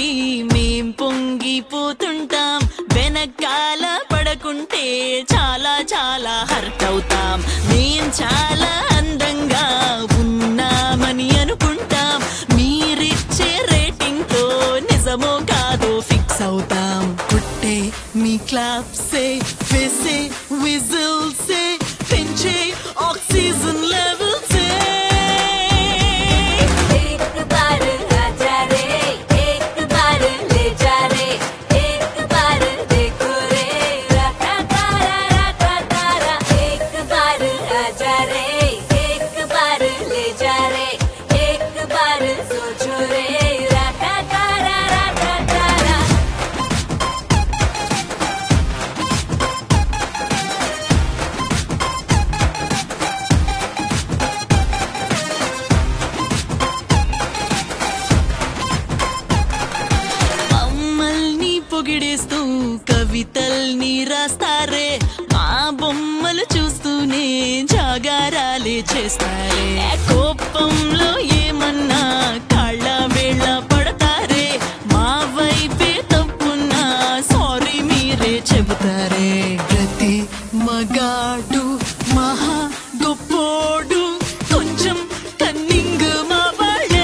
చూపులకి మేం పొంగిపోతుంటాం వెనకాల పడకుంటే చాలా చాలా హర్ట్ అవుతాం మేం చాలా అందంగా ఉన్నామని అనుకుంటాం మీరిచ్చే రేటింగ్ తో నిజమో కాదో ఫిక్స్ అవుతాం పుట్టే మీ క్లాప్సే వేసే విజిల్సే పెంచే ఆక్సిజన్ లెవెల్సే एक बार आजा रे एक बार ले जा रे एक बार देखो रे रखा तारा रखा तारा एक बार आजा रे एक बार ले जा रे एक बार सोचो रे रखा तारा रखा तारा మమ్మల్ని పొగిడేస్తూ కవితల్ని రాస్తారే మా బొమ్మలు చూస్తూనే జాగారాలే చేస్తారే కోపంలో ఏమన్నా కాళ్ళ వేళ్ళ పడతారే మా వైపే తప్పున్నా సారీ మీరే చెబుతారే ప్రతి మగాడు మహా గొప్పోడు కొంచెం కన్నింగ్ మా వాళ్ళే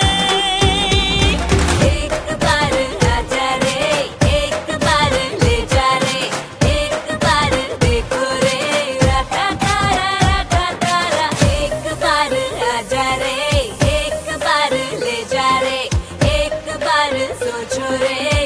एक बार आजा रे एक बार ले जा रे एक बार देखो रे रखा तारा रखा तारा एक बार आजा रे एक बार ले जा रे एक बार सोचो रे